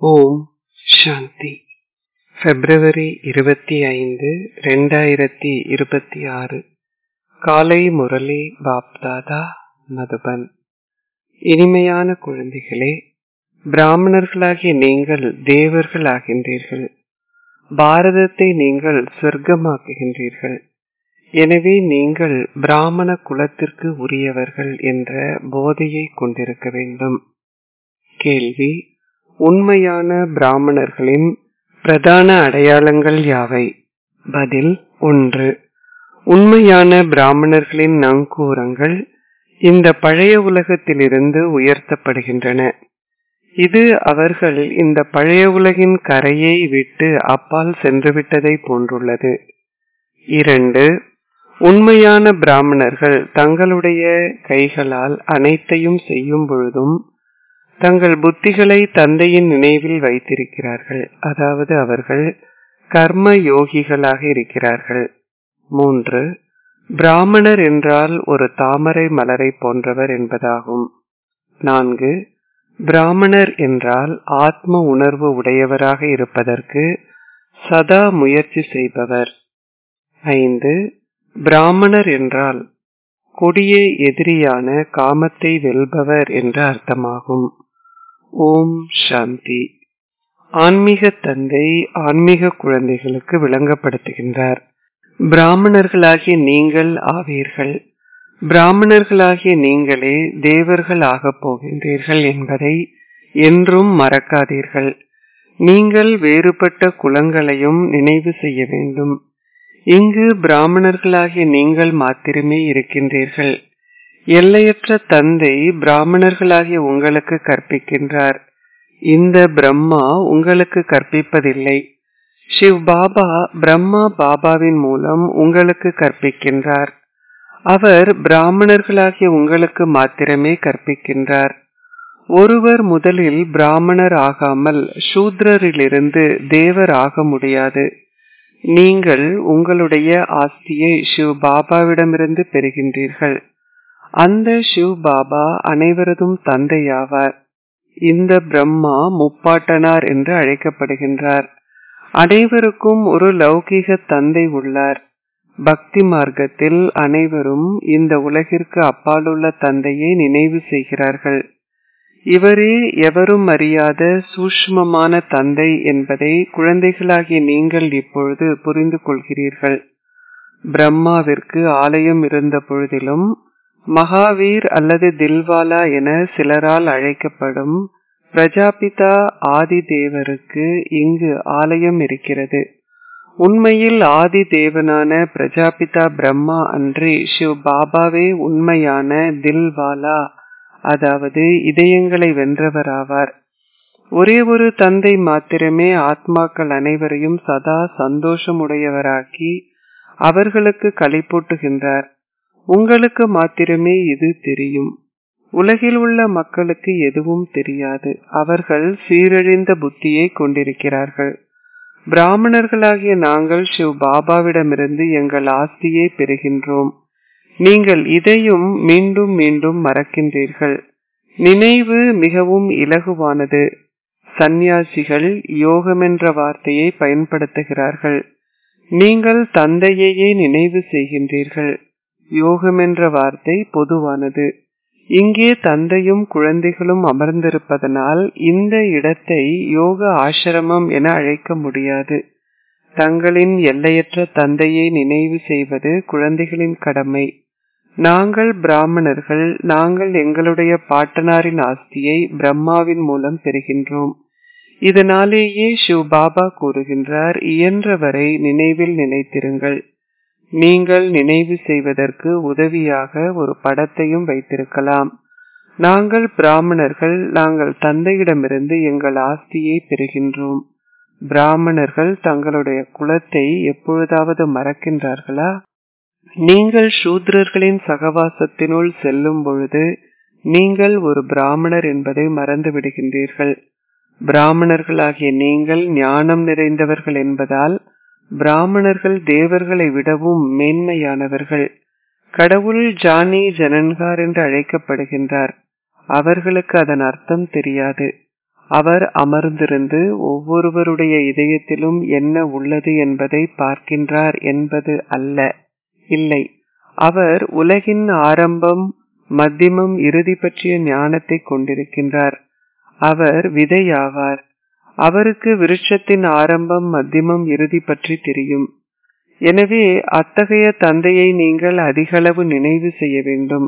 ஓம் சாந்தி பிப்ரவரி இருபத்தி ஐந்து ரெண்டாயிரத்தி இருபத்தி ஆறு காலை முரளி பாப்தாதா மதுபன் இனிமையான குழந்தைகளே பிராமணர்களாகிய நீங்கள் தேவர்கள் ஆகின்றீர்கள் பாரதத்தை நீங்கள் சொர்க்கமாக்குகின்றீர்கள் எனவே நீங்கள் பிராமண குலத்திற்கு உரியவர்கள் என்ற போதையை கொண்டிருக்க வேண்டும் கேள்வி உண்மையான பிராமணர்களின் பிரதான அடையாளங்கள் யாவை பதில் ஒன்று உண்மையான பிராமணர்களின் நங்கூரங்கள் இந்த பழைய உலகத்திலிருந்து உயர்த்தப்படுகின்றன இது அவர்கள் இந்த பழைய உலகின் கரையை விட்டு அப்பால் சென்றுவிட்டதை போன்றுள்ளது இரண்டு உண்மையான பிராமணர்கள் தங்களுடைய கைகளால் அனைத்தையும் செய்யும் பொழுதும் தங்கள் புத்திகளை தந்தையின் நினைவில் வைத்திருக்கிறார்கள் அதாவது அவர்கள் கர்ம யோகிகளாக இருக்கிறார்கள் மூன்று பிராமணர் என்றால் ஒரு தாமரை மலரை போன்றவர் என்பதாகும் நான்கு பிராமணர் என்றால் ஆத்ம உணர்வு உடையவராக இருப்பதற்கு சதா முயற்சி செய்பவர் ஐந்து பிராமணர் என்றால் கொடிய எதிரியான காமத்தை வெல்பவர் என்ற அர்த்தமாகும் ஓம் சாந்தி ஆன்மீக தந்தை ஆன்மீக குழந்தைகளுக்கு விளங்கப்படுத்துகின்றார் பிராமணர்களாகிய நீங்கள் ஆவீர்கள் பிராமணர்களாகிய நீங்களே தேவர்கள் ஆகப் போகின்றீர்கள் என்பதை என்றும் மறக்காதீர்கள் நீங்கள் வேறுபட்ட குலங்களையும் நினைவு செய்ய வேண்டும் இங்கு பிராமணர்களாகிய நீங்கள் மாத்திரமே இருக்கின்றீர்கள் எல்லையற்ற தந்தை பிராமணர்களாகிய உங்களுக்கு கற்பிக்கின்றார் இந்த பிரம்மா உங்களுக்கு கற்பிப்பதில்லை சிவ் பாபா பிரம்மா பாபாவின் மூலம் உங்களுக்கு கற்பிக்கின்றார் அவர் பிராமணர்களாகிய உங்களுக்கு மாத்திரமே கற்பிக்கின்றார் ஒருவர் முதலில் பிராமணர் ஆகாமல் சூத்ரரிலிருந்து தேவர் ஆக முடியாது நீங்கள் உங்களுடைய ஆஸ்தியை சிவ் பாபாவிடமிருந்து பெறுகின்றீர்கள் அந்த சிவ் பாபா அனைவரதும் தந்தையாவார் இந்த பிரம்மா முப்பாட்டனார் என்று அழைக்கப்படுகின்றார் அனைவருக்கும் ஒரு லௌகீக தந்தை உள்ளார் பக்தி மார்க்கத்தில் அனைவரும் இந்த உலகிற்கு அப்பாலுள்ள தந்தையை நினைவு செய்கிறார்கள் இவரே எவரும் அறியாத சூஷ்மமான தந்தை என்பதை குழந்தைகளாகிய நீங்கள் இப்பொழுது புரிந்து கொள்கிறீர்கள் பிரம்மாவிற்கு ஆலயம் இருந்த பொழுதிலும் மகாவீர் அல்லது தில்வாலா என சிலரால் அழைக்கப்படும் பிரஜாபிதா ஆதி தேவருக்கு இங்கு ஆலயம் இருக்கிறது உண்மையில் ஆதி தேவனான பிரஜாபிதா பிரம்மா அன்றி சிவ் பாபாவே உண்மையான தில்வாலா அதாவது இதயங்களை வென்றவராவார் ஒரே ஒரு தந்தை மாத்திரமே ஆத்மாக்கள் அனைவரையும் சதா சந்தோஷமுடையவராக்கி அவர்களுக்கு களிப்பூட்டுகின்றார் உங்களுக்கு மாத்திரமே இது தெரியும் உலகில் உள்ள மக்களுக்கு எதுவும் தெரியாது அவர்கள் சீரழிந்த புத்தியை கொண்டிருக்கிறார்கள் பிராமணர்களாகிய நாங்கள் சிவ் பாபாவிடமிருந்து எங்கள் ஆஸ்தியை பெறுகின்றோம் நீங்கள் இதையும் மீண்டும் மீண்டும் மறக்கின்றீர்கள் நினைவு மிகவும் இலகுவானது சந்நியாசிகள் யோகம் என்ற வார்த்தையை பயன்படுத்துகிறார்கள் நீங்கள் தந்தையையே நினைவு செய்கின்றீர்கள் யோகம் என்ற வார்த்தை பொதுவானது இங்கே தந்தையும் குழந்தைகளும் அமர்ந்திருப்பதனால் இந்த இடத்தை யோக ஆசிரமம் என அழைக்க முடியாது தங்களின் எல்லையற்ற தந்தையை நினைவு செய்வது குழந்தைகளின் கடமை நாங்கள் பிராமணர்கள் நாங்கள் எங்களுடைய பாட்டனாரின் ஆஸ்தியை பிரம்மாவின் மூலம் பெறுகின்றோம் இதனாலேயே சிவ் பாபா கூறுகின்றார் இயன்றவரை நினைவில் நினைத்திருங்கள் நீங்கள் நினைவு செய்வதற்கு உதவியாக ஒரு படத்தையும் வைத்திருக்கலாம் நாங்கள் பிராமணர்கள் நாங்கள் தந்தையிடமிருந்து எங்கள் ஆஸ்தியை பெறுகின்றோம் பிராமணர்கள் தங்களுடைய குலத்தை எப்பொழுதாவது மறக்கின்றார்களா நீங்கள் சூத்ரர்களின் சகவாசத்தினுள் செல்லும் பொழுது நீங்கள் ஒரு பிராமணர் என்பதை மறந்து விடுகின்றீர்கள் பிராமணர்களாகிய நீங்கள் ஞானம் நிறைந்தவர்கள் என்பதால் பிராமணர்கள் தேவர்களை விடவும் மேன்மையானவர்கள் கடவுள் ஜானி ஜனன்கார் என்று அழைக்கப்படுகின்றார் அவர்களுக்கு அதன் அர்த்தம் தெரியாது அவர் அமர்ந்திருந்து ஒவ்வொருவருடைய இதயத்திலும் என்ன உள்ளது என்பதை பார்க்கின்றார் என்பது அல்ல இல்லை அவர் உலகின் ஆரம்பம் மத்தியமம் இறுதி பற்றிய ஞானத்தை கொண்டிருக்கின்றார் அவர் விதையாவார் அவருக்கு விருட்சத்தின் ஆரம்பம் மத்தியமம் இறுதி பற்றி தெரியும் எனவே அத்தகைய தந்தையை நீங்கள் அதிகளவு நினைவு செய்ய வேண்டும்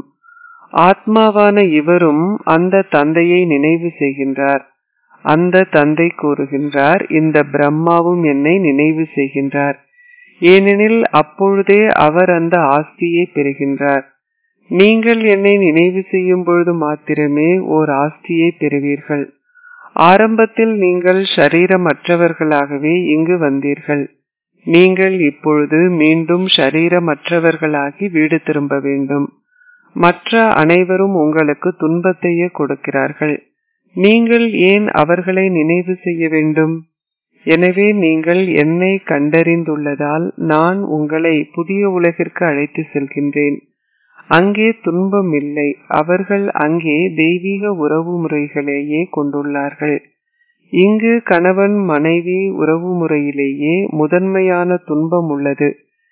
ஆத்மாவான இவரும் அந்த தந்தையை நினைவு செய்கின்றார் அந்த தந்தை கூறுகின்றார் இந்த பிரம்மாவும் என்னை நினைவு செய்கின்றார் ஏனெனில் அப்பொழுதே அவர் அந்த ஆஸ்தியை பெறுகின்றார் நீங்கள் என்னை நினைவு செய்யும் பொழுது மாத்திரமே ஓர் ஆஸ்தியை பெறுவீர்கள் ஆரம்பத்தில் நீங்கள் ஷரீரமற்றவர்களாகவே இங்கு வந்தீர்கள் நீங்கள் இப்பொழுது மீண்டும் ஷரீரமற்றவர்களாகி வீடு திரும்ப வேண்டும் மற்ற அனைவரும் உங்களுக்கு துன்பத்தையே கொடுக்கிறார்கள் நீங்கள் ஏன் அவர்களை நினைவு செய்ய வேண்டும் எனவே நீங்கள் என்னை கண்டறிந்துள்ளதால் நான் உங்களை புதிய உலகிற்கு அழைத்து செல்கின்றேன் அங்கே துன்பம் இல்லை அவர்கள் அங்கே தெய்வீக உறவு முறைகளையே கொண்டுள்ளார்கள் இங்கு கணவன் மனைவி உறவு முறையிலேயே முதன்மையான துன்பம் உள்ளது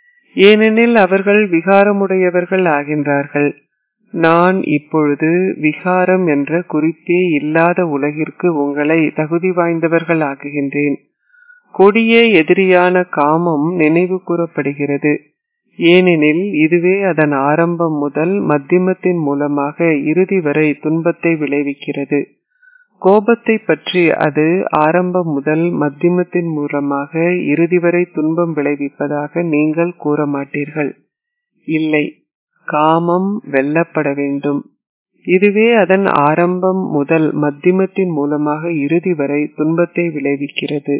ஏனெனில் அவர்கள் விகாரமுடையவர்கள் ஆகின்றார்கள் நான் இப்பொழுது விகாரம் என்ற குறிப்பே இல்லாத உலகிற்கு உங்களை தகுதி வாய்ந்தவர்கள் ஆக்குகின்றேன் கொடிய எதிரியான காமம் நினைவு கூறப்படுகிறது ஏனெனில் இதுவே அதன் ஆரம்பம் முதல் மத்தியமத்தின் மூலமாக இறுதி வரை துன்பத்தை விளைவிக்கிறது கோபத்தை பற்றி அது ஆரம்பம் முதல் மத்தியமத்தின் மூலமாக இறுதி வரை துன்பம் விளைவிப்பதாக நீங்கள் கூற மாட்டீர்கள் இல்லை காமம் வெல்லப்பட வேண்டும் இதுவே அதன் ஆரம்பம் முதல் மத்தியமத்தின் மூலமாக இறுதி வரை துன்பத்தை விளைவிக்கிறது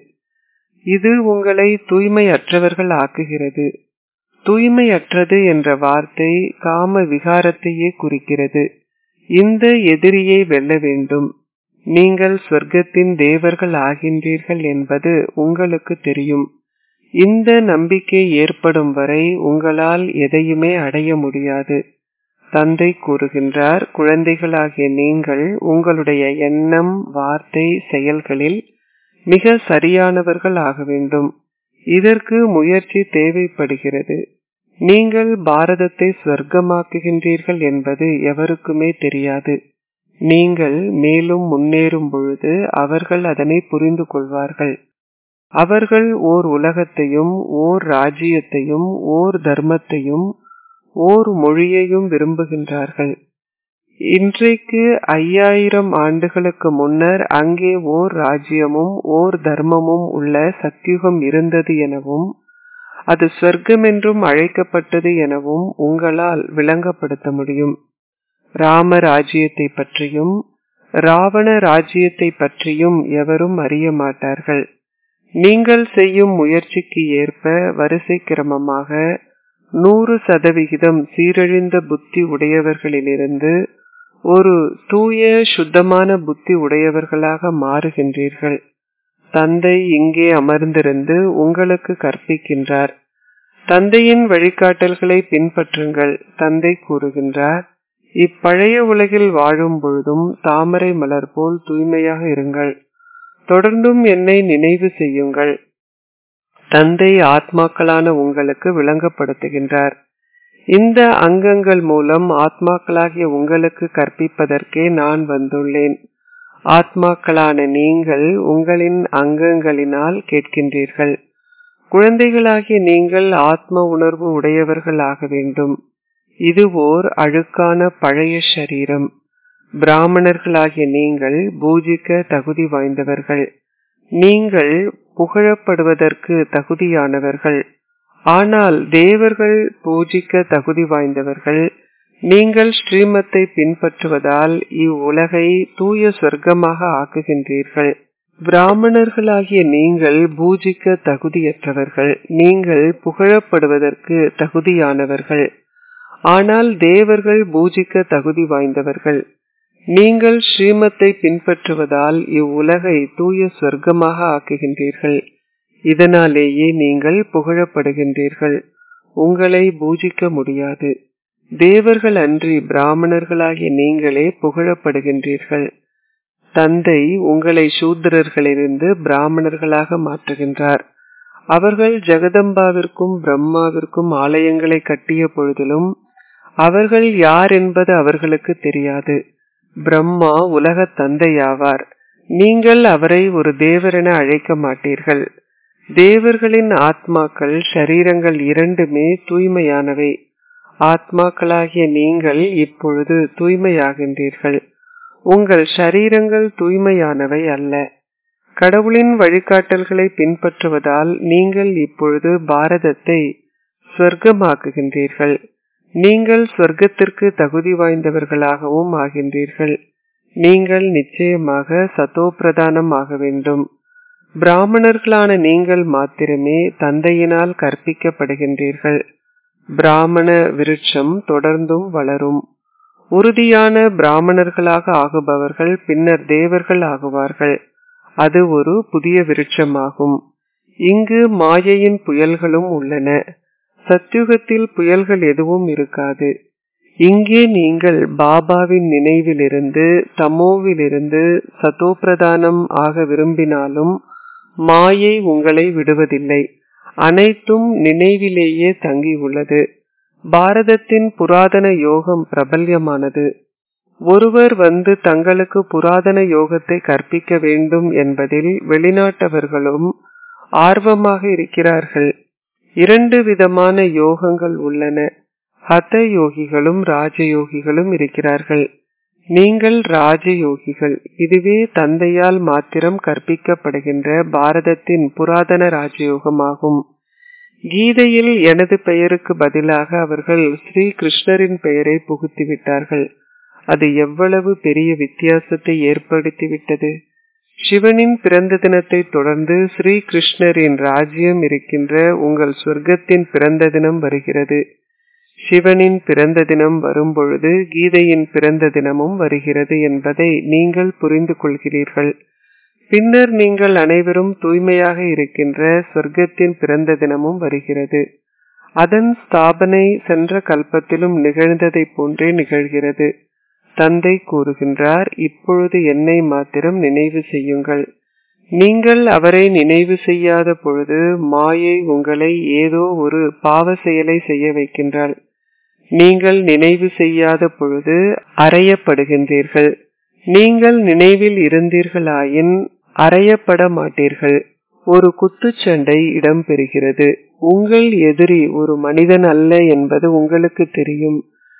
இது உங்களை தூய்மையற்றவர்கள் ஆக்குகிறது தூய்மையற்றது என்ற வார்த்தை காம விகாரத்தையே குறிக்கிறது இந்த எதிரியை வெல்ல வேண்டும் நீங்கள் சொர்க்கத்தின் தேவர்கள் ஆகின்றீர்கள் என்பது உங்களுக்கு தெரியும் இந்த நம்பிக்கை ஏற்படும் வரை உங்களால் எதையுமே அடைய முடியாது தந்தை கூறுகின்றார் குழந்தைகளாகிய நீங்கள் உங்களுடைய எண்ணம் வார்த்தை செயல்களில் மிக சரியானவர்கள் ஆக வேண்டும் இதற்கு முயற்சி தேவைப்படுகிறது நீங்கள் பாரதத்தை ஸ்வர்க்கமாக்குகின்றீர்கள் என்பது எவருக்குமே தெரியாது நீங்கள் மேலும் முன்னேறும் பொழுது அவர்கள் அதனை புரிந்து கொள்வார்கள் அவர்கள் ஓர் உலகத்தையும் ஓர் ராஜ்யத்தையும் ஓர் தர்மத்தையும் ஓர் மொழியையும் விரும்புகின்றார்கள் இன்றைக்கு ஐயாயிரம் ஆண்டுகளுக்கு முன்னர் அங்கே ஓர் ராஜ்யமும் ஓர் தர்மமும் உள்ள சத்தியுகம் இருந்தது எனவும் அது சொர்க்கம் என்றும் அழைக்கப்பட்டது எனவும் உங்களால் விளங்கப்படுத்த முடியும் ராம ராஜ்யத்தை பற்றியும் ராவண ராஜ்யத்தை பற்றியும் எவரும் அறிய மாட்டார்கள் நீங்கள் செய்யும் முயற்சிக்கு ஏற்ப வரிசை கிரமமாக நூறு சதவிகிதம் சீரழிந்த புத்தி உடையவர்களிலிருந்து ஒரு தூய சுத்தமான புத்தி உடையவர்களாக மாறுகின்றீர்கள் தந்தை இங்கே அமர்ந்திருந்து உங்களுக்கு கற்பிக்கின்றார் தந்தையின் வழிகாட்டல்களை பின்பற்றுங்கள் தந்தை கூறுகின்றார் இப்பழைய உலகில் வாழும் பொழுதும் தாமரை மலர் போல் தூய்மையாக இருங்கள் தொடர்ந்தும் என்னை நினைவு செய்யுங்கள் தந்தை ஆத்மாக்களான உங்களுக்கு விளங்கப்படுத்துகின்றார் இந்த அங்கங்கள் மூலம் ஆத்மாக்களாகிய உங்களுக்கு கற்பிப்பதற்கே நான் வந்துள்ளேன் ஆத்மாக்களான நீங்கள் உங்களின் அங்கங்களினால் கேட்கின்றீர்கள் குழந்தைகளாகிய நீங்கள் ஆத்ம உணர்வு உடையவர்கள் ஆக வேண்டும் இது ஓர் அழுக்கான பழைய சரீரம் பிராமணர்களாகிய நீங்கள் பூஜிக்க தகுதி வாய்ந்தவர்கள் நீங்கள் புகழப்படுவதற்கு தகுதியானவர்கள் ஆனால் தேவர்கள் பூஜிக்க தகுதி வாய்ந்தவர்கள் நீங்கள் ஸ்ரீமத்தை பின்பற்றுவதால் இவ்வுலகை தூய சொர்க்கமாக ஆக்குகின்றீர்கள் பிராமணர்களாகிய நீங்கள் பூஜிக்க தகுதியற்றவர்கள் நீங்கள் புகழப்படுவதற்கு தகுதியானவர்கள் ஆனால் தேவர்கள் பூஜிக்க தகுதி வாய்ந்தவர்கள் நீங்கள் ஸ்ரீமத்தை பின்பற்றுவதால் இவ்வுலகை தூய சொர்க்கமாக ஆக்குகின்றீர்கள் இதனாலேயே நீங்கள் புகழப்படுகின்றீர்கள் உங்களை பூஜிக்க முடியாது தேவர்கள் அன்றி பிராமணர்களாகிய நீங்களே புகழப்படுகின்றீர்கள் தந்தை உங்களை சூத்திரர்களிலிருந்து பிராமணர்களாக மாற்றுகின்றார் அவர்கள் ஜெகதம்பாவிற்கும் பிரம்மாவிற்கும் ஆலயங்களை கட்டிய பொழுதிலும் அவர்கள் யார் என்பது அவர்களுக்கு தெரியாது பிரம்மா உலக தந்தையாவார் நீங்கள் அவரை ஒரு தேவரென அழைக்க மாட்டீர்கள் தேவர்களின் ஆத்மாக்கள் சரீரங்கள் இரண்டுமே தூய்மையானவை ஆத்மாக்களாகிய நீங்கள் இப்பொழுது தூய்மையாகின்றீர்கள் உங்கள் சரீரங்கள் தூய்மையானவை அல்ல கடவுளின் வழிகாட்டல்களை பின்பற்றுவதால் நீங்கள் இப்பொழுது பாரதத்தை சொர்க்கமாக்குகின்றீர்கள் நீங்கள் சொர்க்கத்திற்கு தகுதி வாய்ந்தவர்களாகவும் ஆகின்றீர்கள் நீங்கள் நிச்சயமாக சதோ பிரதானம் ஆக வேண்டும் பிராமணர்களான நீங்கள் மாத்திரமே தந்தையினால் கற்பிக்கப்படுகின்றீர்கள் பிராமண விருட்சம் தொடர்ந்தும் வளரும் உறுதியான பிராமணர்களாக ஆகுபவர்கள் பின்னர் தேவர்கள் ஆகுவார்கள் அது ஒரு புதிய விருட்சமாகும் இங்கு மாயையின் புயல்களும் உள்ளன சத்யுகத்தில் புயல்கள் எதுவும் இருக்காது இங்கே நீங்கள் பாபாவின் நினைவிலிருந்து தமோவிலிருந்து சதோப்பிரதானம் ஆக விரும்பினாலும் மாயை உங்களை விடுவதில்லை அனைத்தும் நினைவிலேயே தங்கியுள்ளது பாரதத்தின் புராதன யோகம் பிரபல்யமானது ஒருவர் வந்து தங்களுக்கு புராதன யோகத்தை கற்பிக்க வேண்டும் என்பதில் வெளிநாட்டவர்களும் ஆர்வமாக இருக்கிறார்கள் இரண்டு விதமான யோகங்கள் உள்ளன ஹத யோகிகளும் ராஜயோகிகளும் இருக்கிறார்கள் நீங்கள் ராஜயோகிகள் இதுவே தந்தையால் மாத்திரம் கற்பிக்கப்படுகின்ற பாரதத்தின் புராதன ராஜயோகமாகும் கீதையில் எனது பெயருக்கு பதிலாக அவர்கள் ஸ்ரீ கிருஷ்ணரின் பெயரை புகுத்திவிட்டார்கள் அது எவ்வளவு பெரிய வித்தியாசத்தை ஏற்படுத்திவிட்டது சிவனின் பிறந்த தினத்தை தொடர்ந்து ஸ்ரீ கிருஷ்ணரின் ராஜ்யம் இருக்கின்ற உங்கள் சொர்க்கத்தின் பிறந்த தினம் வருகிறது சிவனின் பிறந்த தினம் வரும்பொழுது கீதையின் பிறந்த தினமும் வருகிறது என்பதை நீங்கள் புரிந்து கொள்கிறீர்கள் பின்னர் நீங்கள் அனைவரும் தூய்மையாக இருக்கின்ற சொர்க்கத்தின் பிறந்த தினமும் வருகிறது அதன் ஸ்தாபனை சென்ற கல்பத்திலும் நிகழ்ந்ததை போன்றே நிகழ்கிறது தந்தை கூறுகின்றார் இப்பொழுது என்னை மாத்திரம் நினைவு செய்யுங்கள் நீங்கள் அவரை நினைவு செய்யாத பொழுது மாயை உங்களை ஏதோ ஒரு பாவ செயலை செய்ய வைக்கின்றாள் நீங்கள் நினைவு செய்யாத பொழுது அறையப்படுகின்றீர்கள் நீங்கள் நினைவில் இருந்தீர்களாயின் அறையப்பட மாட்டீர்கள் ஒரு குத்துச்சண்டை இடம்பெறுகிறது உங்கள் எதிரி ஒரு மனிதன் அல்ல என்பது உங்களுக்கு தெரியும்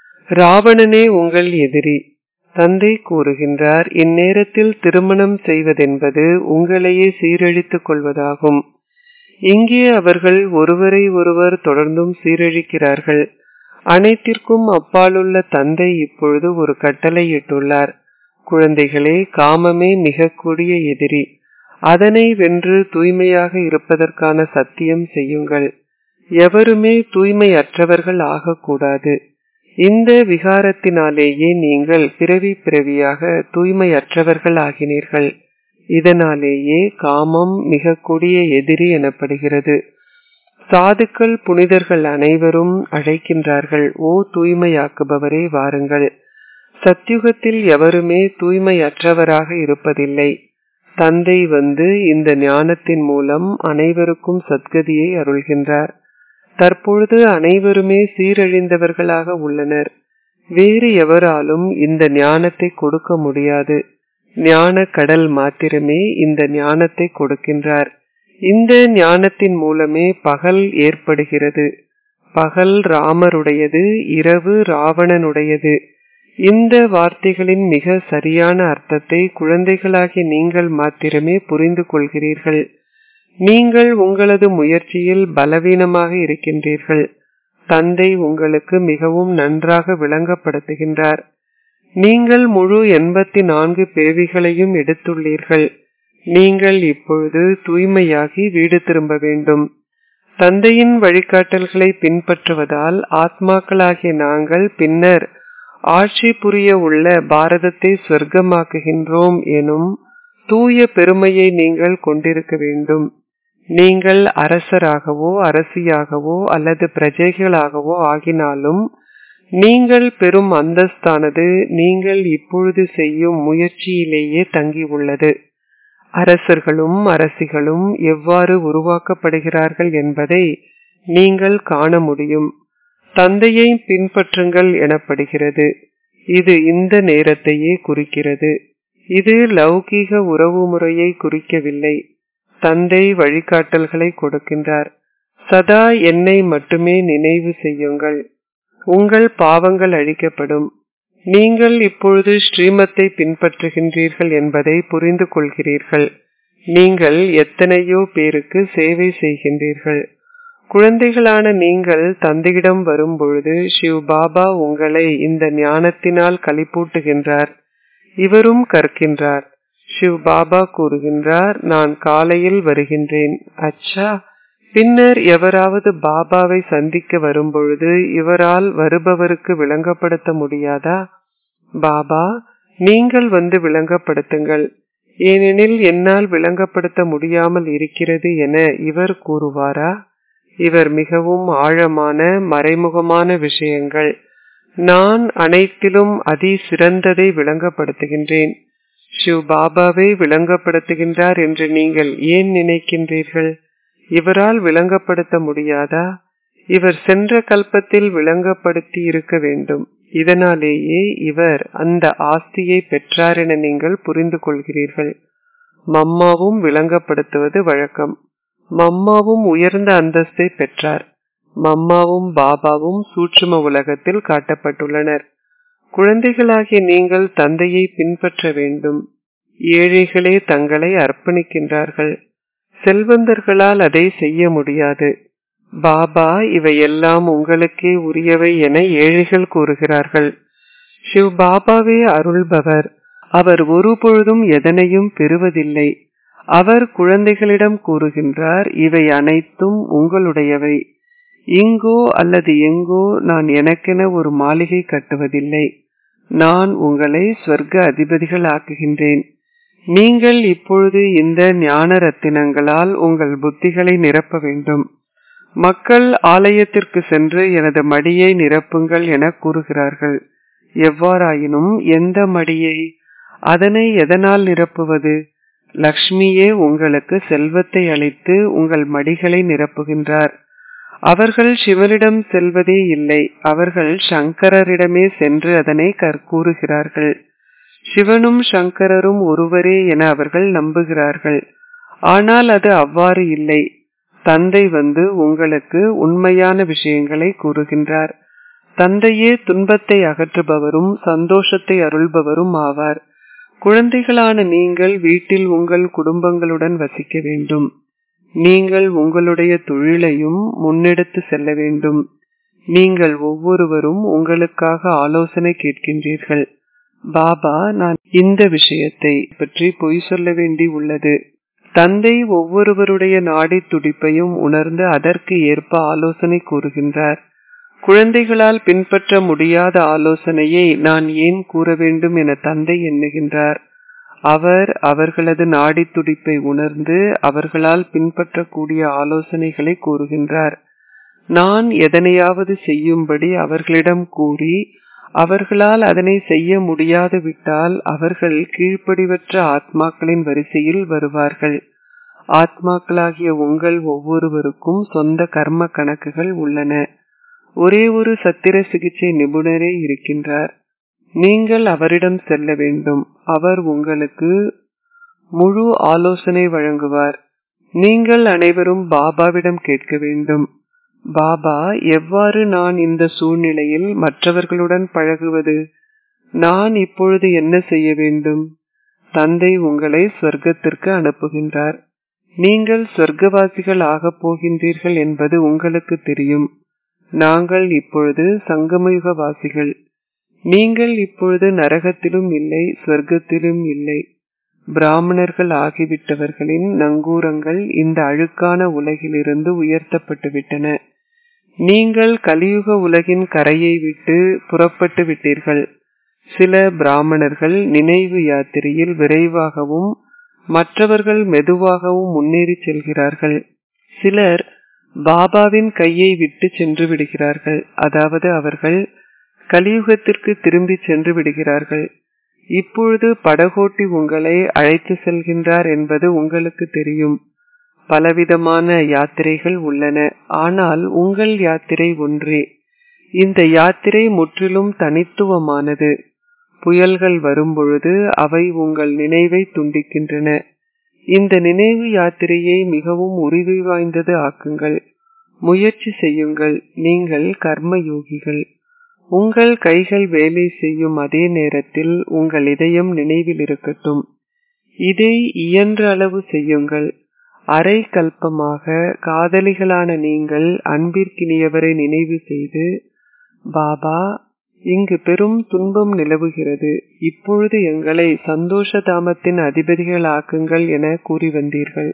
ராவணனே உங்கள் எதிரி தந்தை கூறுகின்றார் இந்நேரத்தில் திருமணம் செய்வதென்பது உங்களையே சீரழித்துக் கொள்வதாகும் இங்கே அவர்கள் ஒருவரை ஒருவர் தொடர்ந்தும் சீரழிக்கிறார்கள் அனைத்திற்கும் அப்பாலுள்ள தந்தை இப்பொழுது ஒரு கட்டளை இட்டுள்ளார் குழந்தைகளே காமமே மிக கூடிய எதிரி அதனை வென்று தூய்மையாக இருப்பதற்கான சத்தியம் செய்யுங்கள் எவருமே தூய்மையற்றவர்கள் ஆகக்கூடாது இந்த விகாரத்தினாலேயே நீங்கள் பிறவி பிறவியாக தூய்மையற்றவர்கள் ஆகினீர்கள் இதனாலேயே காமம் மிக கொடிய எதிரி எனப்படுகிறது சாதுக்கள் புனிதர்கள் அனைவரும் அழைக்கின்றார்கள் ஓ தூய்மையாக்குபவரே வாருங்கள் சத்யுகத்தில் எவருமே தூய்மையற்றவராக இருப்பதில்லை தந்தை வந்து இந்த ஞானத்தின் மூலம் அனைவருக்கும் சத்கதியை அருள்கின்றார் தற்பொழுது அனைவருமே சீரழிந்தவர்களாக உள்ளனர் வேறு எவராலும் இந்த ஞானத்தை கொடுக்க முடியாது ஞான கடல் மாத்திரமே இந்த ஞானத்தை கொடுக்கின்றார் இந்த ஞானத்தின் மூலமே பகல் ஏற்படுகிறது பகல் ராமருடையது இரவு ராவணனுடையது இந்த வார்த்தைகளின் மிக சரியான அர்த்தத்தை குழந்தைகளாகிய நீங்கள் மாத்திரமே புரிந்து கொள்கிறீர்கள் நீங்கள் உங்களது முயற்சியில் பலவீனமாக இருக்கின்றீர்கள் தந்தை உங்களுக்கு மிகவும் நன்றாக விளங்கப்படுத்துகின்றார் நீங்கள் முழு எண்பத்தி நான்கு பேவிகளையும் எடுத்துள்ளீர்கள் நீங்கள் இப்பொழுது தூய்மையாகி வீடு திரும்ப வேண்டும் தந்தையின் வழிகாட்டல்களை பின்பற்றுவதால் ஆத்மாக்களாகிய நாங்கள் பின்னர் ஆட்சி புரிய உள்ள பாரதத்தை சொர்க்கமாக்குகின்றோம் எனும் தூய பெருமையை நீங்கள் கொண்டிருக்க வேண்டும் நீங்கள் அரசராகவோ அரசியாகவோ அல்லது பிரஜைகளாகவோ ஆகினாலும் நீங்கள் பெறும் அந்தஸ்தானது நீங்கள் இப்பொழுது செய்யும் முயற்சியிலேயே தங்கியுள்ளது அரசர்களும் அரசிகளும் எவ்வாறு உருவாக்கப்படுகிறார்கள் என்பதை நீங்கள் காண முடியும் தந்தையை பின்பற்றுங்கள் எனப்படுகிறது இது இந்த நேரத்தையே குறிக்கிறது இது லௌகீக உறவு முறையை குறிக்கவில்லை தந்தை வழிகாட்டல்களை கொடுக்கின்றார் சதா என்னை மட்டுமே நினைவு செய்யுங்கள் உங்கள் பாவங்கள் அழிக்கப்படும் நீங்கள் இப்பொழுது ஸ்ரீமத்தை பின்பற்றுகின்றீர்கள் என்பதை புரிந்து கொள்கிறீர்கள் நீங்கள் எத்தனையோ பேருக்கு சேவை செய்கின்றீர்கள் குழந்தைகளான நீங்கள் தந்தையிடம் வரும்பொழுது சிவ் பாபா உங்களை இந்த ஞானத்தினால் களிப்பூட்டுகின்றார் இவரும் கற்கின்றார் சிவ் பாபா கூறுகின்றார் நான் காலையில் வருகின்றேன் அச்சா பின்னர் எவராவது பாபாவை சந்திக்க வரும்பொழுது இவரால் வருபவருக்கு விளங்கப்படுத்த முடியாதா பாபா நீங்கள் வந்து விளங்கப்படுத்துங்கள் ஏனெனில் என்னால் விளங்கப்படுத்த முடியாமல் இருக்கிறது என இவர் கூறுவாரா இவர் மிகவும் ஆழமான மறைமுகமான விஷயங்கள் நான் அனைத்திலும் அதி சிறந்ததை விளங்கப்படுத்துகின்றேன் சிவ் பாபாவை விளங்கப்படுத்துகின்றார் என்று நீங்கள் ஏன் நினைக்கின்றீர்கள் இவரால் விளங்கப்படுத்த முடியாதா இவர் சென்ற கல்பத்தில் விளங்கப்படுத்தி இருக்க வேண்டும் இதனாலேயே இவர் அந்த ஆஸ்தியை பெற்றார் என நீங்கள் புரிந்து கொள்கிறீர்கள் மம்மாவும் விளங்கப்படுத்துவது வழக்கம் மம்மாவும் உயர்ந்த அந்தஸ்தை பெற்றார் மம்மாவும் பாபாவும் சூட்சும உலகத்தில் காட்டப்பட்டுள்ளனர் குழந்தைகளாகிய நீங்கள் தந்தையை பின்பற்ற வேண்டும் ஏழைகளே தங்களை அர்ப்பணிக்கின்றார்கள் செல்வந்தர்களால் அதை செய்ய முடியாது பாபா இவையெல்லாம் உங்களுக்கே உரியவை என ஏழைகள் கூறுகிறார்கள் சிவ் பாபாவே அருள்பவர் அவர் ஒருபொழுதும் எதனையும் பெறுவதில்லை அவர் குழந்தைகளிடம் கூறுகின்றார் இவை அனைத்தும் உங்களுடையவை இங்கோ அல்லது எங்கோ நான் எனக்கென ஒரு மாளிகை கட்டுவதில்லை நான் உங்களை ஸ்வர்க்க அதிபதிகள் ஆக்குகின்றேன் நீங்கள் இப்பொழுது இந்த ஞான ரத்தினங்களால் உங்கள் புத்திகளை நிரப்ப வேண்டும் மக்கள் ஆலயத்திற்கு சென்று எனது மடியை நிரப்புங்கள் என கூறுகிறார்கள் எவ்வாறாயினும் எந்த மடியை அதனை எதனால் நிரப்புவது லக்ஷ்மியே உங்களுக்கு செல்வத்தை அளித்து உங்கள் மடிகளை நிரப்புகின்றார் அவர்கள் சிவனிடம் செல்வதே இல்லை அவர்கள் சங்கரரிடமே சென்று அதனை கற்கூறுகிறார்கள் சிவனும் சங்கரரும் ஒருவரே என அவர்கள் நம்புகிறார்கள் ஆனால் அது அவ்வாறு இல்லை தந்தை வந்து உங்களுக்கு உண்மையான விஷயங்களை கூறுகின்றார் தந்தையே துன்பத்தை அகற்றுபவரும் சந்தோஷத்தை அருள்பவரும் ஆவார் குழந்தைகளான நீங்கள் வீட்டில் உங்கள் குடும்பங்களுடன் வசிக்க வேண்டும் நீங்கள் உங்களுடைய தொழிலையும் முன்னெடுத்து செல்ல வேண்டும் நீங்கள் ஒவ்வொருவரும் உங்களுக்காக ஆலோசனை கேட்கின்றீர்கள் பாபா நான் இந்த விஷயத்தை பற்றி பொய் சொல்ல வேண்டி உள்ளது தந்தை ஒவ்வொருவருடைய நாடி துடிப்பையும் உணர்ந்து அதற்கு ஏற்ப ஆலோசனை கூறுகின்றார் குழந்தைகளால் பின்பற்ற முடியாத ஆலோசனையை நான் ஏன் கூற வேண்டும் என தந்தை எண்ணுகின்றார் அவர் அவர்களது நாடி துடிப்பை உணர்ந்து அவர்களால் பின்பற்றக்கூடிய ஆலோசனைகளை கூறுகின்றார் நான் எதனையாவது செய்யும்படி அவர்களிடம் கூறி அவர்களால் அதனை செய்ய முடியாது விட்டால் அவர்கள் கீழ்ப்படிவற்ற ஆத்மாக்களின் வரிசையில் வருவார்கள் ஆத்மாக்களாகிய உங்கள் ஒவ்வொருவருக்கும் சொந்த கர்ம கணக்குகள் உள்ளன ஒரே ஒரு சத்திர சிகிச்சை நிபுணரே இருக்கின்றார் நீங்கள் அவரிடம் செல்ல வேண்டும் அவர் உங்களுக்கு முழு ஆலோசனை வழங்குவார் நீங்கள் அனைவரும் பாபாவிடம் கேட்க வேண்டும் பாபா எவ்வாறு நான் இந்த சூழ்நிலையில் மற்றவர்களுடன் பழகுவது நான் இப்பொழுது என்ன செய்ய வேண்டும் தந்தை உங்களை சொர்க்கத்திற்கு அனுப்புகின்றார் நீங்கள் சொர்க்கவாசிகள் ஆகப் போகின்றீர்கள் என்பது உங்களுக்கு தெரியும் நாங்கள் இப்பொழுது சங்கமயுக வாசிகள் நீங்கள் இப்பொழுது நரகத்திலும் இல்லை சொர்க்கத்திலும் இல்லை பிராமணர்கள் ஆகிவிட்டவர்களின் நங்கூரங்கள் இந்த அழுக்கான உலகிலிருந்து உயர்த்தப்பட்டு விட்டன நீங்கள் கலியுக உலகின் கரையை விட்டு புறப்பட்டு விட்டீர்கள் சில பிராமணர்கள் நினைவு யாத்திரையில் விரைவாகவும் மற்றவர்கள் மெதுவாகவும் முன்னேறி செல்கிறார்கள் சிலர் பாபாவின் கையை விட்டு சென்று விடுகிறார்கள் அதாவது அவர்கள் கலியுகத்திற்கு திரும்பி சென்று விடுகிறார்கள் இப்பொழுது படகோட்டி உங்களை அழைத்து செல்கின்றார் என்பது உங்களுக்கு தெரியும் பலவிதமான யாத்திரைகள் உள்ளன ஆனால் உங்கள் யாத்திரை ஒன்றே இந்த யாத்திரை முற்றிலும் தனித்துவமானது புயல்கள் வரும்பொழுது அவை உங்கள் நினைவை துண்டிக்கின்றன இந்த நினைவு யாத்திரையை மிகவும் உறுதி வாய்ந்தது ஆக்குங்கள் முயற்சி செய்யுங்கள் நீங்கள் கர்ம யோகிகள் உங்கள் கைகள் வேலை செய்யும் அதே நேரத்தில் உங்கள் இதயம் நினைவில் இருக்கட்டும் இதை இயன்ற அளவு செய்யுங்கள் அரை கல்பமாக காதலிகளான நீங்கள் அன்பிற்கினியவரை நினைவு செய்து பாபா இங்கு பெரும் துன்பம் நிலவுகிறது இப்பொழுது எங்களை சந்தோஷ தாமத்தின் அதிபதிகள் ஆக்குங்கள் என கூறி வந்தீர்கள்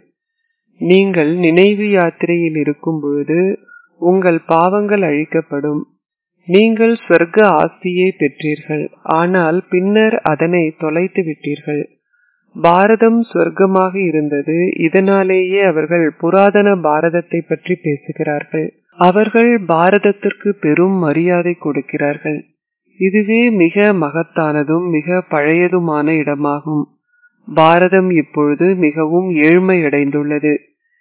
நீங்கள் நினைவு யாத்திரையில் இருக்கும் பொழுது உங்கள் பாவங்கள் அழிக்கப்படும் நீங்கள் சொர்க்க ஆஸ்தியை பெற்றீர்கள் ஆனால் பின்னர் அதனை தொலைத்து விட்டீர்கள் பாரதம் சொர்க்கமாக இருந்தது இதனாலேயே அவர்கள் புராதன பாரதத்தை பற்றி பேசுகிறார்கள் அவர்கள் பாரதத்திற்கு பெரும் மரியாதை கொடுக்கிறார்கள் இதுவே மிக மகத்தானதும் மிக பழையதுமான இடமாகும் பாரதம் இப்பொழுது மிகவும் ஏழ்மையடைந்துள்ளது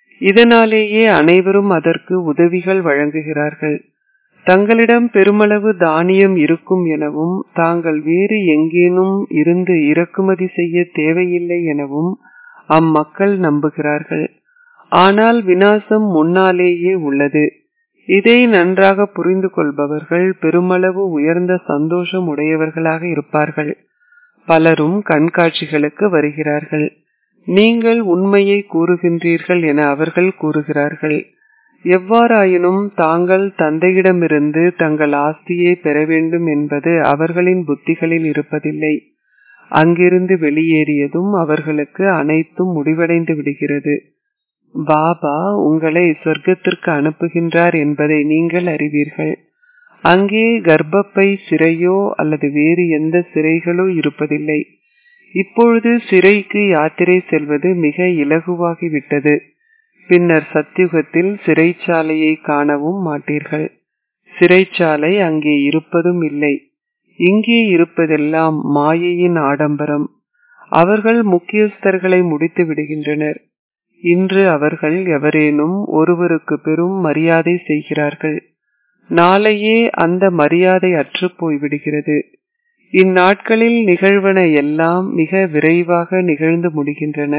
இதனாலேயே அனைவரும் அதற்கு உதவிகள் வழங்குகிறார்கள் தங்களிடம் பெருமளவு தானியம் இருக்கும் எனவும் தாங்கள் வேறு எங்கேனும் இருந்து இறக்குமதி செய்ய தேவையில்லை எனவும் அம்மக்கள் நம்புகிறார்கள் ஆனால் வினாசம் முன்னாலேயே உள்ளது இதை நன்றாக புரிந்து கொள்பவர்கள் பெருமளவு உயர்ந்த சந்தோஷம் உடையவர்களாக இருப்பார்கள் பலரும் கண்காட்சிகளுக்கு வருகிறார்கள் நீங்கள் உண்மையை கூறுகின்றீர்கள் என அவர்கள் கூறுகிறார்கள் எவ்வாறாயினும் தாங்கள் தந்தையிடமிருந்து தங்கள் ஆஸ்தியை பெற வேண்டும் என்பது அவர்களின் புத்திகளில் இருப்பதில்லை அங்கிருந்து வெளியேறியதும் அவர்களுக்கு அனைத்தும் முடிவடைந்து விடுகிறது பாபா உங்களை சொர்க்கத்திற்கு அனுப்புகின்றார் என்பதை நீங்கள் அறிவீர்கள் அங்கே கர்ப்பப்பை சிறையோ அல்லது வேறு எந்த சிறைகளோ இருப்பதில்லை இப்பொழுது சிறைக்கு யாத்திரை செல்வது மிக இலகுவாகிவிட்டது பின்னர் சத்தியுகத்தில் சிறைச்சாலையை காணவும் மாட்டீர்கள் சிறைச்சாலை அங்கே இருப்பதும் இல்லை இங்கே இருப்பதெல்லாம் மாயையின் ஆடம்பரம் அவர்கள் முக்கியஸ்தர்களை முடித்து விடுகின்றனர் இன்று அவர்கள் எவரேனும் ஒருவருக்கு பெரும் மரியாதை செய்கிறார்கள் நாளையே அந்த மரியாதை அற்று போய்விடுகிறது இந்நாட்களில் நிகழ்வன எல்லாம் மிக விரைவாக நிகழ்ந்து முடிகின்றன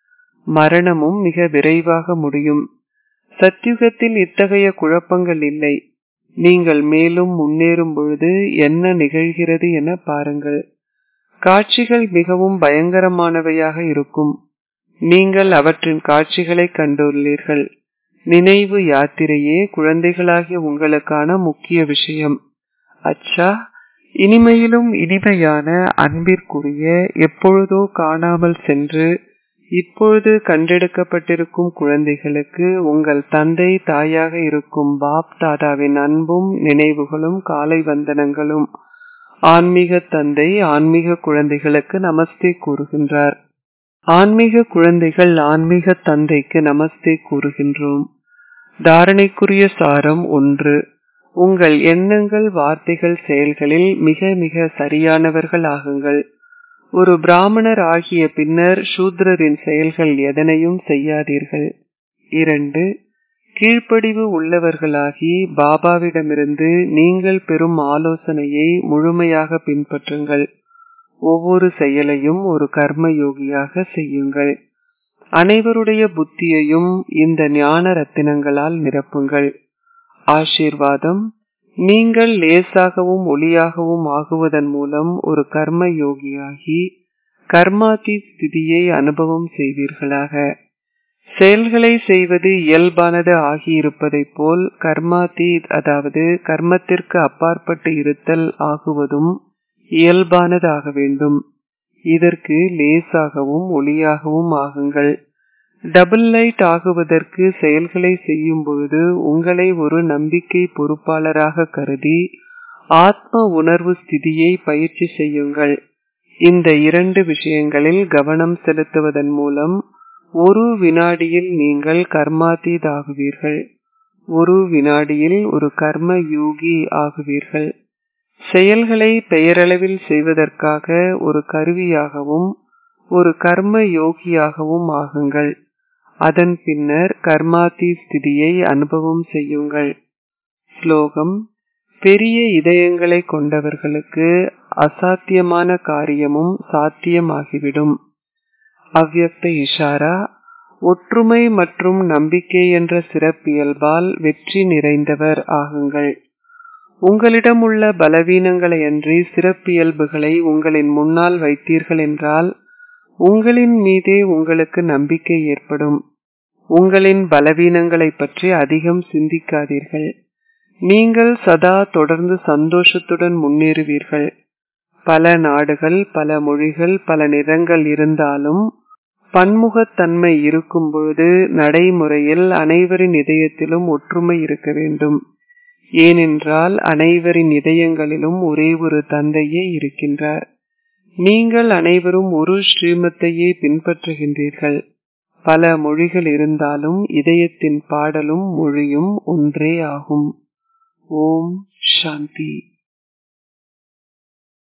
மரணமும் மிக விரைவாக முடியும் சத்தியுகத்தில் இத்தகைய குழப்பங்கள் இல்லை நீங்கள் மேலும் முன்னேறும் பொழுது என்ன நிகழ்கிறது என பாருங்கள் காட்சிகள் மிகவும் பயங்கரமானவையாக இருக்கும் நீங்கள் அவற்றின் காட்சிகளை கண்டுள்ளீர்கள் நினைவு யாத்திரையே குழந்தைகளாகிய உங்களுக்கான முக்கிய விஷயம் அச்சா இனிமையிலும் இனிமையான அன்பிற்குரிய எப்பொழுதோ காணாமல் சென்று இப்பொழுது கண்டெடுக்கப்பட்டிருக்கும் குழந்தைகளுக்கு உங்கள் தந்தை தாயாக இருக்கும் பாப் தாதாவின் அன்பும் நினைவுகளும் காலை வந்தனங்களும் ஆன்மீக தந்தை ஆன்மீக குழந்தைகளுக்கு நமஸ்தே கூறுகின்றார் ஆன்மீக குழந்தைகள் ஆன்மீக தந்தைக்கு நமஸ்தே கூறுகின்றோம் தாரணைக்குரிய சாரம் ஒன்று உங்கள் எண்ணங்கள் வார்த்தைகள் செயல்களில் மிக மிக சரியானவர்கள் ஆகுங்கள் ஒரு பிராமணர் ஆகிய பின்னர் சூத்ரரின் செயல்கள் எதனையும் செய்யாதீர்கள் இரண்டு கீழ்ப்படிவு உள்ளவர்களாகி பாபாவிடமிருந்து நீங்கள் பெறும் ஆலோசனையை முழுமையாக பின்பற்றுங்கள் ஒவ்வொரு செயலையும் ஒரு கர்ம யோகியாக செய்யுங்கள் அனைவருடைய புத்தியையும் இந்த ஞான ரத்தினங்களால் நிரப்புங்கள் ஆசீர்வாதம் நீங்கள் லேசாகவும் ஒளியாகவும் ஆகுவதன் மூலம் ஒரு கர்ம யோகியாகி கர்மாதி ஸ்திதியை அனுபவம் செய்வீர்களாக செயல்களை செய்வது இயல்பானது ஆகியிருப்பதைப் போல் கர்மாதீத் அதாவது கர்மத்திற்கு அப்பாற்பட்டு இருத்தல் ஆகுவதும் இயல்பானதாக வேண்டும் இதற்கு லேசாகவும் ஒளியாகவும் ஆகுங்கள் டபுள் லைட் ஆகுவதற்கு செயல்களை செய்யும் பொழுது உங்களை ஒரு நம்பிக்கை பொறுப்பாளராக கருதி ஆத்ம உணர்வு ஸ்திதியை பயிற்சி செய்யுங்கள் இந்த இரண்டு விஷயங்களில் கவனம் செலுத்துவதன் மூலம் ஒரு வினாடியில் நீங்கள் கர்மாதீத் ஆகுவீர்கள் ஒரு வினாடியில் ஒரு கர்ம யோகி ஆகுவீர்கள் செயல்களை பெயரளவில் செய்வதற்காக ஒரு கருவியாகவும் ஒரு கர்ம யோகியாகவும் ஆகுங்கள் அதன் பின்னர் கர்மாதி ஸ்திதியை அனுபவம் செய்யுங்கள் ஸ்லோகம் பெரிய இதயங்களை கொண்டவர்களுக்கு அசாத்தியமான காரியமும் சாத்தியமாகிவிடும் அவ்யக்த இஷாரா ஒற்றுமை மற்றும் நம்பிக்கை என்ற சிறப்பியல்பால் வெற்றி நிறைந்தவர் ஆகுங்கள் உங்களிடம் உள்ள பலவீனங்களை அன்றி சிறப்பியல்புகளை உங்களின் முன்னால் வைத்தீர்கள் என்றால் உங்களின் மீதே உங்களுக்கு நம்பிக்கை ஏற்படும் உங்களின் பலவீனங்களை பற்றி அதிகம் சிந்திக்காதீர்கள் நீங்கள் சதா தொடர்ந்து சந்தோஷத்துடன் முன்னேறுவீர்கள் பல நாடுகள் பல மொழிகள் பல நிறங்கள் இருந்தாலும் பன்முகத்தன்மை இருக்கும் பொழுது நடைமுறையில் அனைவரின் இதயத்திலும் ஒற்றுமை இருக்க வேண்டும் ஏனென்றால் அனைவரின் இதயங்களிலும் ஒரே ஒரு தந்தையே இருக்கின்றார் நீங்கள் அனைவரும் ஒரு ஸ்ரீமத்தையே பின்பற்றுகின்றீர்கள் பல மொழிகள் இருந்தாலும் இதயத்தின் பாடலும் மொழியும் ஒன்றே ஆகும் ஓம் சாந்தி